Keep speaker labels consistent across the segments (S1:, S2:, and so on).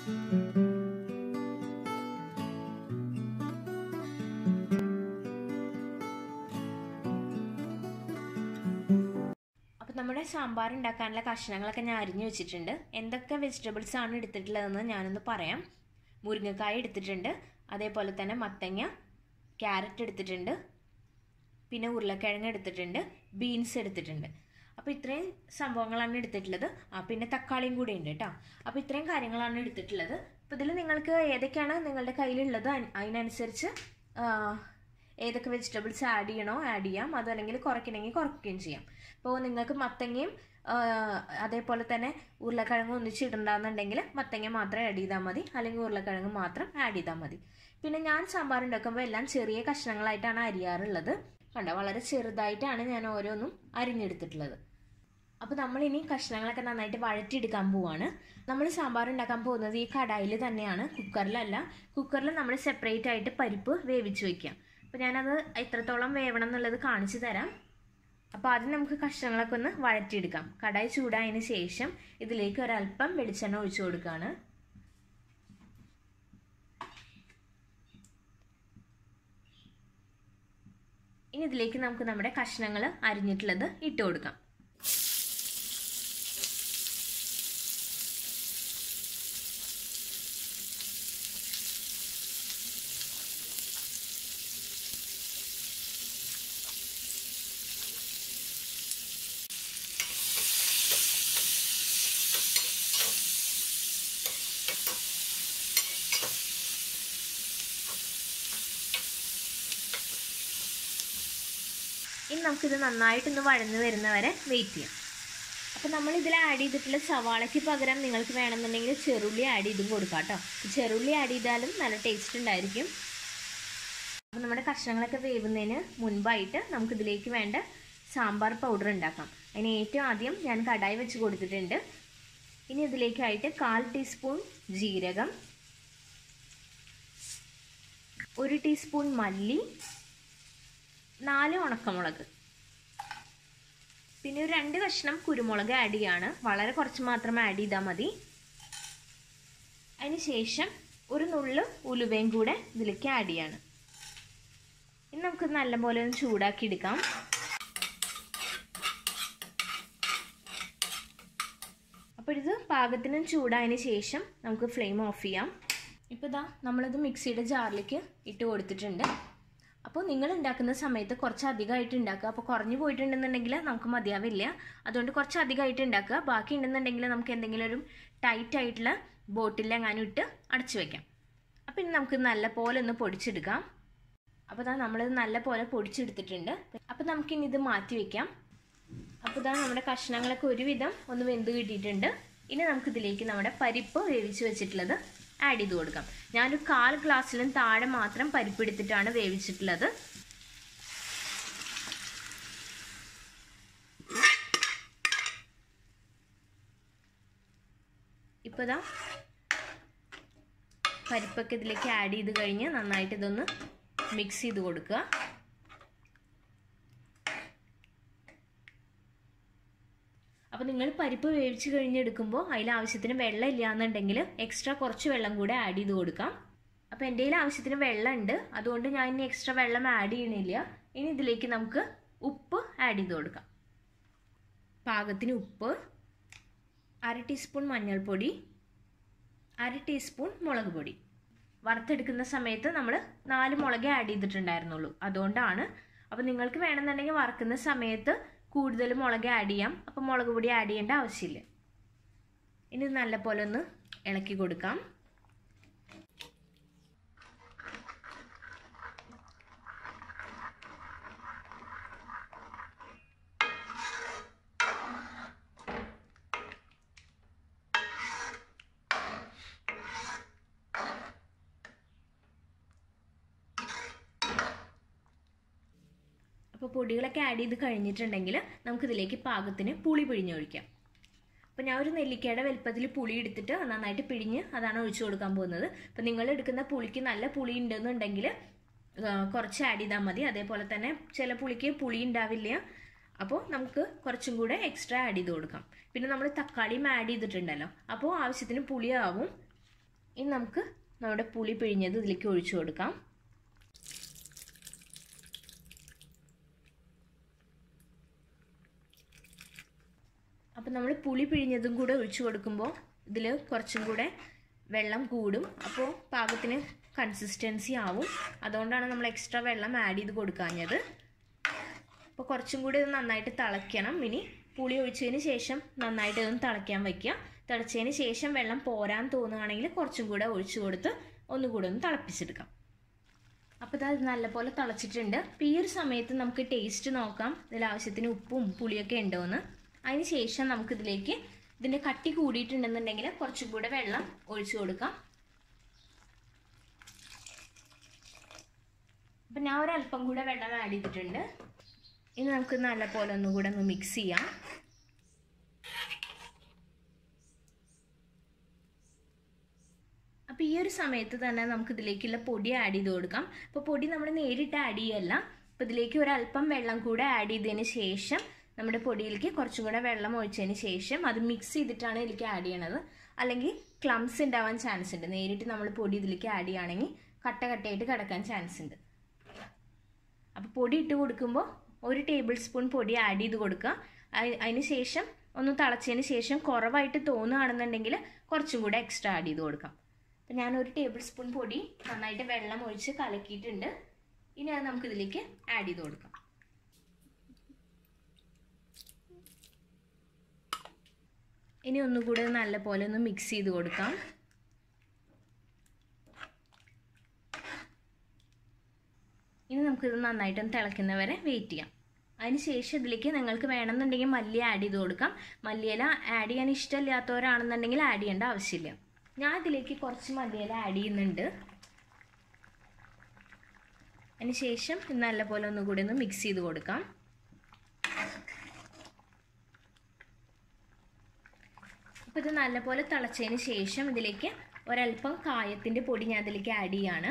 S1: അപ്പോൾ നമ്മുടെ സാമ്പാർ ഉണ്ടാക്കാനുള്ള കഷ്ണങ്ങളൊക്കെ ഞാൻ അരിഞ്ഞു വെച്ചിട്ടുണ്ട് എന്തൊക്കെ വെജിറ്റബിൾസ് ആണ് എടുത്തിട്ടുള്ളതെന്ന് ഞാനൊന്ന് പറയാം മുരിങ്ങക്കായ എടുത്തിട്ടുണ്ട് അതേപോലെ തന്നെ മത്തങ്ങ ക്യാരറ്റ് എടുത്തിട്ടുണ്ട് പിന്നെ ഉരുളക്കിഴങ്ങ് എടുത്തിട്ടുണ്ട് ബീൻസ് എടുത്തിട്ടുണ്ട് അപ്പോൾ ഇത്രയും സംഭവങ്ങളാണ് എടുത്തിട്ടുള്ളത് ആ പിന്നെ തക്കാളിയും കൂടെ ഉണ്ട് കേട്ടോ അപ്പോൾ ഇത്രയും കാര്യങ്ങളാണ് എടുത്തിട്ടുള്ളത് അപ്പോൾ ഇതിൽ നിങ്ങൾക്ക് ഏതൊക്കെയാണ് നിങ്ങളുടെ കയ്യിലുള്ളത് അൻ- അതിനനുസരിച്ച് ആ, ഏതൊക്കെ വെജിറ്റബിൾസ് ആഡ് ചെയ്യണോ ആഡ് ചെയ്യാം അതല്ലെങ്കിൽ കുറയ്ക്കണമെങ്കിൽ കുറയ്ക്കുകയും ചെയ്യാം ഇപ്പോൾ നിങ്ങൾക്ക് മത്തങ്ങയും ആ, അതേപോലെ തന്നെ ഉരുളക്കിഴങ്ങ് ഒന്നിച്ച് ഇടണ്ടെന്നുണ്ടെങ്കിൽ മത്തങ്ങ മാത്രം ആഡ് ചെയ്താൽ മതി അല്ലെങ്കിൽ ഉരുളക്കിഴങ്ങ് മാത്രം ആഡ് ചെയ്താൽ മതി പിന്നെ ഞാൻ സാമ്പാർ ഉണ്ടാക്കുമ്പോൾ എല്ലാം ചെറിയ കഷ്ണങ്ങളായിട്ടാണ് അരിയാറുള്ളത് കണ്ട വളരെ ചെറുതായിട്ടാണ് ഞാൻ ഓരോന്നും അരിഞ്ഞെടുത്തിട്ടുള്ളത് അപ്പോൾ നമ്മൾ ഇനി കഷ്ണങ്ങളൊക്കെ നന്നായിട്ട് വഴറ്റിയെടുക്കാൻ പോവാണ് നമ്മൾ സാമ്പാർ ഉണ്ടാക്കാൻ പോകുന്നത് ഈ കടായിൽ തന്നെയാണ് കുക്കറിലല്ല കുക്കറിൽ നമ്മൾ സെപ്പറേറ്റ് ആയിട്ട് പരിപ്പ് വേവിച്ച് വെക്കാം അപ്പോൾ ഞാനത് എത്രത്തോളം വേവണം എന്നുള്ളത് കാണിച്ചു തരാം അപ്പോൾ ആദ്യം നമുക്ക് കഷ്ണങ്ങളൊക്കെ ഒന്ന് വഴറ്റിയെടുക്കാം കടായി ചൂടായതിന് ശേഷം ഇതിലേക്ക് ഒരല്പം വെളിച്ചെണ്ണ ഒഴിച്ചു കൊടുക്കുകയാണ് ഇനി ഇതിലേക്ക് നമുക്ക് നമ്മുടെ കഷ്ണങ്ങൾ അരിഞ്ഞിട്ടുള്ളത് ഇട്ട് കൊടുക്കാം ഇനി നമുക്കിത് നന്നായിട്ടൊന്ന് വഴന്ന് വരുന്നവരെ വെയിറ്റ് ചെയ്യാം അപ്പോൾ നമ്മൾ ഇതിൽ ആഡ് ചെയ്തിട്ടുള്ള സവാളയ്ക്ക് പകരം നിങ്ങൾക്ക് വേണമെന്നുണ്ടെങ്കിൽ ചെറുള്ളി ആഡ് ചെയ്തും കൊടുക്കാം കേട്ടോ ചെറുള്ളി ആഡ് ചെയ്താലും നല്ല ടേസ്റ്റ് ഉണ്ടായിരിക്കും അപ്പോൾ നമ്മുടെ കഷ്ണങ്ങളൊക്കെ വേവുന്നതിന് മുൻപായിട്ട് നമുക്കിതിലേക്ക് വേണ്ട സാമ്പാർ പൗഡർ ഉണ്ടാക്കാം അതിന് ഏറ്റവും ആദ്യം ഞാൻ കടായി വെച്ച് കൊടുത്തിട്ടുണ്ട് ഇനി ഇതിലേക്കായിട്ട് കാൽ ടീസ്പൂൺ ജീരകം ഒരു ടീസ്പൂൺ മല്ലി നാല് ഉണക്കമുളക് പിന്നെ ഒരു രണ്ട് കഷ്ണം കുരുമുളക് ആഡ് ചെയ്യാണ് വളരെ കുറച്ച് മാത്രം ആഡ് ചെയ്താൽ മതി അതിന് ശേഷം ഒരു നുള്ളു ഉലുവയും കൂടെ ഇതിലേക്ക് ആഡ് ചെയ്യാണ് ഇനി നമുക്ക് നല്ലപോലെ ഒന്ന് ചൂടാക്കി എടുക്കാം അപ്പോൾ ഇത് പാകത്തിന് ചൂടായതിന് ശേഷം നമുക്ക് ഫ്ലെയിം ഓഫ് ചെയ്യാം ഇപ്പോൾ ഇതാ നമ്മളിത് മിക്സിയുടെ ജാറിലേക്ക് ഇട്ട് കൊടുത്തിട്ടുണ്ട് അപ്പോൾ നിങ്ങൾ ഉണ്ടാക്കുന്ന സമയത്ത് കുറച്ച് അധികമായിട്ട് ഉണ്ടാക്കുക അപ്പോൾ കുറഞ്ഞു പോയിട്ടുണ്ടെന്നുണ്ടെങ്കിൽ നമുക്ക് മതിയാവില്ല അതുകൊണ്ട് കുറച്ച് അധികമായിട്ട് ഉണ്ടാക്കുക ബാക്കി ഉണ്ടെന്നുണ്ടെങ്കിൽ നമുക്ക് എന്തെങ്കിലും ഒരു ടൈറ്റ് ആയിട്ടുള്ള ബോട്ടിലെങ്ങാനും ഇട്ട് അടച്ചു വെക്കാം അപ്പോൾ ഇനി നമുക്ക് നല്ല പോലെ ഒന്ന് പൊടിച്ചെടുക്കാം അപ്പോൾ ഇതാ നമ്മളിത് നല്ല പോലെ പൊടിച്ചെടുത്തിട്ടുണ്ട് അപ്പോൾ നമുക്കിനി ഇത് മാറ്റി വെക്കാം അപ്പോൾ ഇതാ നമ്മുടെ കഷ്ണങ്ങളൊക്കെ ഒരുവിധം ഒന്ന് വെന്ത് കിട്ടിയിട്ടുണ്ട് ഇനി നമുക്കിതിലേക്ക് നമ്മുടെ പരിപ്പ് വേവിച്ച് വെച്ചിട്ടുള്ളത് ആഡ് ചെയ്ത് കൊടുക്കാം ഞാനൊരു കാൽ ഗ്ലാസ്സിലും താഴെ മാത്രം പരിപ്പ് എടുത്തിട്ടാണ് വേവിച്ചിട്ടുള്ളത് ഇപ്പോൾ ഇതാ പരിപ്പൊക്കെ ഇതിലേക്ക് ആഡ് ചെയ്ത് കഴിഞ്ഞ് നന്നായിട്ട് ഇതൊന്ന് മിക്സ് ചെയ്ത് കൊടുക്കുക അപ്പോൾ നിങ്ങൾ പരിപ്പ് വേവിച്ച് കഴിഞ്ഞെടുക്കുമ്പോൾ അതിൽ ആവശ്യത്തിന് വെള്ളം ഇല്ല എന്നുണ്ടെങ്കിൽ എക്സ്ട്രാ കുറച്ച് വെള്ളം കൂടെ ആഡ് ചെയ്ത് കൊടുക്കാം അപ്പോൾ എൻ്റെ കയ്യിൽ ആവശ്യത്തിന് വെള്ളം ഉണ്ട് അതുകൊണ്ട് ഞാൻ ഇനി എക്സ്ട്രാ വെള്ളം ആഡ് ചെയ്യണില്ല ഇനി ഇതിലേക്ക് നമുക്ക് ഉപ്പ് ആഡ് ചെയ്ത് കൊടുക്കാം പാകത്തിന് ഉപ്പ് അര ടീസ്പൂൺ മഞ്ഞൾപ്പൊടി അര ടീസ്പൂൺ മുളക് പൊടി വറുത്തെടുക്കുന്ന സമയത്ത് നമ്മൾ നാല് മുളകേ ആഡ് ചെയ്തിട്ടുണ്ടായിരുന്നുള്ളൂ അതുകൊണ്ടാണ് അപ്പോൾ നിങ്ങൾക്ക് വേണമെന്നുണ്ടെങ്കിൽ വറുക്കുന്ന സമയത്ത് കൂടുതൽ മുളക് ആഡ് ചെയ്യാം അപ്പോൾ മുളക് പൊടി ആഡ് ചെയ്യേണ്ട ആവശ്യമില്ല ഇനി ഇത് നല്ലപോലെ ഒന്ന് ഇളക്കി കൊടുക്കാം അപ്പോൾ പൊടികളൊക്കെ ആഡ് ചെയ്ത് കഴിഞ്ഞിട്ടുണ്ടെങ്കിൽ നമുക്കിതിലേക്ക് പാകത്തിന് പുളി പിഴിഞ്ഞൊഴിക്കാം അപ്പോൾ ഞാൻ ഒരു നെല്ലിക്കയുടെ വലുപ്പത്തിൽ പുളി എടുത്തിട്ട് നന്നായിട്ട് പിഴിഞ്ഞ് അതാണ് ഒഴിച്ചു കൊടുക്കാൻ പോകുന്നത് അപ്പോൾ നിങ്ങൾ എടുക്കുന്ന പുളിക്ക് നല്ല പുളി ഉണ്ടെന്നുണ്ടെങ്കിൽ കുറച്ച് ആഡ് ചെയ്താൽ മതി അതേപോലെ തന്നെ ചില പുളിക്ക് പുളി ഉണ്ടാവില്ല അപ്പോൾ നമുക്ക് കുറച്ചും കൂടെ എക്സ്ട്രാ ആഡ് ചെയ്ത് കൊടുക്കാം പിന്നെ നമ്മൾ തക്കാളിയും ആഡ് ചെയ്തിട്ടുണ്ടല്ലോ അപ്പോൾ ആവശ്യത്തിന് പുളിയാവും ഇനി നമുക്ക് നമ്മുടെ പുളി പിഴിഞ്ഞത് ഇതിലേക്ക് ഒഴിച്ചു കൊടുക്കാം അപ്പം നമ്മൾ പുളി പിഴിഞ്ഞതും കൂടെ ഒഴിച്ചു കൊടുക്കുമ്പോൾ ഇതിൽ കുറച്ചും കൂടെ വെള്ളം കൂടും അപ്പോൾ പാകത്തിന് കൺസിസ്റ്റൻസി ആവും അതുകൊണ്ടാണ് നമ്മൾ എക്സ്ട്രാ വെള്ളം ആഡ് ചെയ്ത് കൊടുക്കാഞ്ഞത് അപ്പോൾ കുറച്ചും കൂടി ഇത് നന്നായിട്ട് തിളയ്ക്കണം ഇനി പുളി ഒഴിച്ചതിന് ശേഷം നന്നായിട്ട് ഇതൊന്ന് തിളയ്ക്കാൻ വയ്ക്കുക തിളച്ചതിന് ശേഷം വെള്ളം പോരാൻ തോന്നുകയാണെങ്കിൽ കുറച്ചും കൂടെ ഒഴിച്ചു കൊടുത്ത് ഒന്നുകൂടെ ഒന്ന് തിളപ്പിച്ചെടുക്കാം അപ്പോൾ ഇത് നല്ലപോലെ തിളച്ചിട്ടുണ്ട് അപ്പോൾ ഈ ഒരു സമയത്ത് നമുക്ക് ടേസ്റ്റ് നോക്കാം ഇതിൽ ആവശ്യത്തിന് ഉപ്പും പുളിയൊക്കെ ഉണ്ടോ എന്ന് അതിന് ശേഷം നമുക്കിതിലേക്ക് ഇതിൻ്റെ കട്ടി കൂടിയിട്ടുണ്ടെന്നുണ്ടെങ്കിൽ കുറച്ചും കൂടെ വെള്ളം ഒഴിച്ചു കൊടുക്കാം അപ്പം ഞാൻ ഒരല്പം കൂടെ വെള്ളം ആഡ് ചെയ്തിട്ടുണ്ട് ഇനി നമുക്ക് നല്ലപോലെ ഒന്നും കൂടെ ഒന്ന് മിക്സ് ചെയ്യാം അപ്പോൾ ഈ ഒരു സമയത്ത് തന്നെ നമുക്ക് ഇതിലേക്കുള്ള പൊടി ആഡ് ചെയ്ത് കൊടുക്കാം അപ്പോൾ പൊടി നമ്മൾ നേരിട്ട് ആഡ് ചെയ്യല്ല അപ്പോൾ ഇതിലേക്ക് ഒരല്പം വെള്ളം കൂടെ ആഡ് ചെയ്തതിന് ശേഷം നമ്മുടെ പൊടിയിലേക്ക് കുറച്ചും കൂടെ വെള്ളം ഒഴിച്ചതിന് ശേഷം അത് മിക്സ് ചെയ്തിട്ടാണ് ഇതിലേക്ക് ആഡ് ചെയ്യണത് അല്ലെങ്കിൽ ക്ലംസ് ഉണ്ടാവാൻ ചാൻസ് ഉണ്ട് നേരിട്ട് നമ്മൾ പൊടി ഇതിലേക്ക് ആഡ് ചെയ്യുകയാണെങ്കിൽ കട്ട കട്ടയായിട്ട് കിടക്കാൻ ചാൻസ് ഉണ്ട് അപ്പോൾ പൊടി ഇട്ട് കൊടുക്കുമ്പോൾ ഒരു ടേബിൾ സ്പൂൺ പൊടി ആഡ് ചെയ്ത് കൊടുക്കുക അതിന് ശേഷം ഒന്ന് തിളച്ചതിന് ശേഷം കുറവായിട്ട് തോന്നുകയാണെന്നുണ്ടെങ്കിൽ കുറച്ചും കൂടെ എക്സ്ട്രാ ആഡ് ചെയ്ത് കൊടുക്കാം അപ്പം ഞാൻ ഒരു ടേബിൾ സ്പൂൺ പൊടി നന്നായിട്ട് വെള്ളം ഒഴിച്ച് കലക്കിയിട്ടുണ്ട് ഇനി അത് നമുക്ക് ഇതിലേക്ക് ആഡ് ചെയ്ത് കൊടുക്കാം ഇനി ഒന്നുകൂടെ നല്ലപോലെ ഒന്ന് മിക്സ് ചെയ്ത് കൊടുക്കാം ഇനി നമുക്കിത് നന്നായിട്ടൊന്ന് തിളയ്ക്കുന്നവരെ വെയിറ്റ് ചെയ്യാം അതിന് ശേഷം ഇതിലേക്ക് നിങ്ങൾക്ക് വേണമെന്നുണ്ടെങ്കിൽ മല്ലി ആഡ് ചെയ്ത് കൊടുക്കാം മല്ലിയില ആഡ് ചെയ്യാൻ ഇഷ്ടമില്ലാത്തവരാണെന്നുണ്ടെങ്കിൽ ആഡ് ചെയ്യേണ്ട ആവശ്യമില്ല ഞാൻ ഇതിലേക്ക് കുറച്ച് മല്ലിയില ആഡ് ചെയ്യുന്നുണ്ട് അതിന് ശേഷം നല്ലപോലെ ഒന്നുകൂടി ഒന്ന് മിക്സ് ചെയ്ത് കൊടുക്കാം അപ്പോൾ ഇത് നല്ലപോലെ തിളച്ചതിന് ശേഷം ഇതിലേക്ക് ഒരല്പം കായത്തിൻ്റെ പൊടി ഞാൻ ഇതിലേക്ക് ആഡ് ചെയ്യാണ്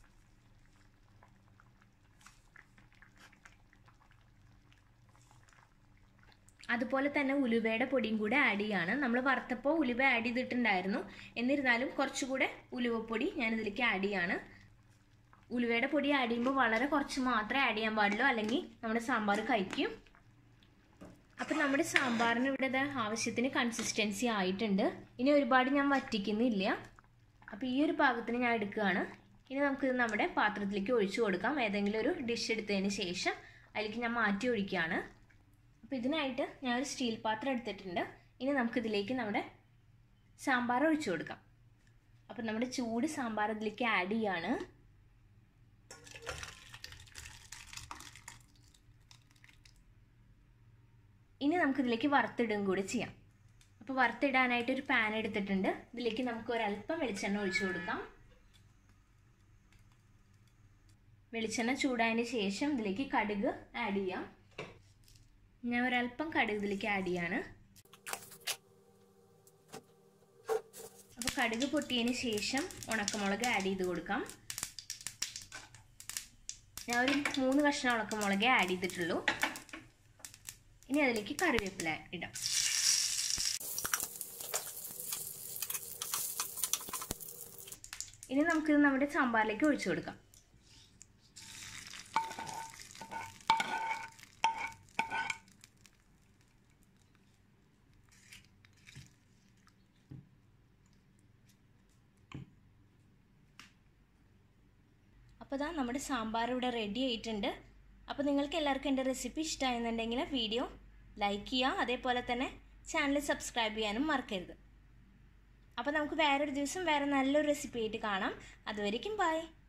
S1: അതുപോലെ തന്നെ ഉലുവയുടെ പൊടിയും കൂടെ ആഡ് ചെയ്യാണ് നമ്മൾ വറുത്തപ്പോൾ ഉലുവ ആഡ് ചെയ്തിട്ടുണ്ടായിരുന്നു എന്നിരുന്നാലും കുറച്ചുകൂടെ ഉലുവപ്പൊടി ഞാൻ ഇതിലേക്ക് ആഡ് ചെയ്യാണ് ഉലുവയുടെ പൊടി ആഡ് ചെയ്യുമ്പോൾ വളരെ കുറച്ച് മാത്രമേ ആഡ് ചെയ്യാൻ പാടുള്ളൂ അല്ലെങ്കിൽ നമ്മുടെ സാമ്പാർ കഴിക്കും അപ്പം നമ്മുടെ സാമ്പാറിന് ഇവിടെ ആവശ്യത്തിന് കൺസിസ്റ്റൻസി ആയിട്ടുണ്ട് ഇനി ഒരുപാട് ഞാൻ വറ്റിക്കുന്നില്ല അപ്പോൾ ഈ ഒരു പാകത്തിന് ഞാൻ എടുക്കുകയാണ് ഇനി നമുക്ക് നമ്മുടെ പാത്രത്തിലേക്ക് ഒഴിച്ചു കൊടുക്കാം ഏതെങ്കിലും ഒരു ഡിഷ് എടുത്തതിന് ശേഷം അതിലേക്ക് ഞാൻ മാറ്റി ഒഴിക്കുകയാണ് അപ്പോൾ ഇതിനായിട്ട് ഞാൻ ഒരു സ്റ്റീൽ പാത്രം എടുത്തിട്ടുണ്ട് ഇനി നമുക്കിതിലേക്ക് നമ്മുടെ സാമ്പാർ ഒഴിച്ചു കൊടുക്കാം അപ്പോൾ നമ്മുടെ ചൂട് സാമ്പാർ ഇതിലേക്ക് ആഡ് ചെയ്യാണ് ഇനി നമുക്കിതിലേക്ക് വറുത്തിടും കൂടി ചെയ്യാം അപ്പോൾ വറുത്തിടാനായിട്ട് ഒരു പാൻ എടുത്തിട്ടുണ്ട് ഇതിലേക്ക് നമുക്ക് ഒരല്പം വെളിച്ചെണ്ണ ഒഴിച്ചു കൊടുക്കാം വെളിച്ചെണ്ണ ചൂടായതിന് ശേഷം ഇതിലേക്ക് കടുക് ആഡ് ചെയ്യാം ഞാൻ ഒരല്പം കടുക് ഇതിലേക്ക് ആഡ് ചെയ്യാണ് അപ്പോൾ കടുക് പൊട്ടിയതിന് ശേഷം ഉണക്കമുളക് ആഡ് ചെയ്ത് കൊടുക്കാം ഞാൻ ഒരു മൂന്ന് കഷ്ണം ഉണക്കമുളകേ ആഡ് ചെയ്തിട്ടുള്ളൂ ഇനി അതിലേക്ക് കറിവേപ്പില ഇടാം ഇനി നമുക്കിത് നമ്മുടെ സാമ്പാറിലേക്ക് ഒഴിച്ചു കൊടുക്കാം അപ്പോൾ ഇതാ നമ്മുടെ സാമ്പാർ ഇവിടെ റെഡി ആയിട്ടുണ്ട് അപ്പോൾ നിങ്ങൾക്ക് എല്ലാവർക്കും എൻ്റെ റെസിപ്പി ഇഷ്ടമായെന്നുണ്ടെങ്കിൽ വീഡിയോ ലൈക്ക് ചെയ്യുക അതേപോലെ തന്നെ ചാനൽ സബ്സ്ക്രൈബ് ചെയ്യാനും മറക്കരുത് അപ്പോൾ നമുക്ക് വേറൊരു ദിവസം വേറെ നല്ലൊരു റെസിപ്പി ആയിട്ട് കാണാം അതുവരേക്കും ബൈ